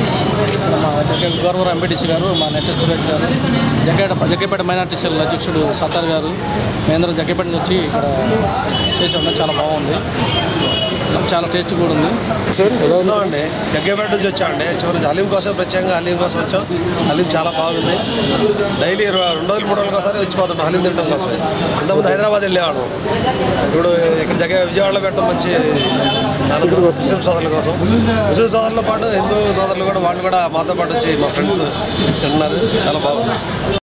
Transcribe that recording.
మా దగ్గర గౌరవ ఎంపీటీసీ గారు మా నెట్ట సురేష్ గారు జగ్గేట జగ్గపేట మైనార్టీ సెల్ అధ్యక్షుడు సత్తార్ గారు మేందరం జగ్గపేట నుంచి ఇక్కడ చేసి ఉన్నాం చాలా బాగుంది చాలా టేస్ట్ కూడా ఉంది అండి జగ్గేపేట నుంచి వచ్చామండి చివరి హలీం కోసం ప్రత్యేకంగా హలీం కోసం వచ్చాం హలీం చాలా బాగుంది డైలీ రెండు రోజులు మూడు రోజులకి ఒకసారి వచ్చిపోతుంటాం హలీం తినడం కోసమే ఇంతకుముందు హైదరాబాద్ వెళ్ళేవాడు ఇప్పుడు ఇక్కడ జగ విజయవాడలో పెట్టడం మంచి ఆనందం ముస్లిం సోదరుల కోసం ముస్లిం సోదరులతో పాటు హిందూ సోదరులు కూడా వాళ్ళు కూడా మాతో పాటు వచ్చి మా ఫ్రెండ్స్ తింటున్నారు చాలా బాగుంది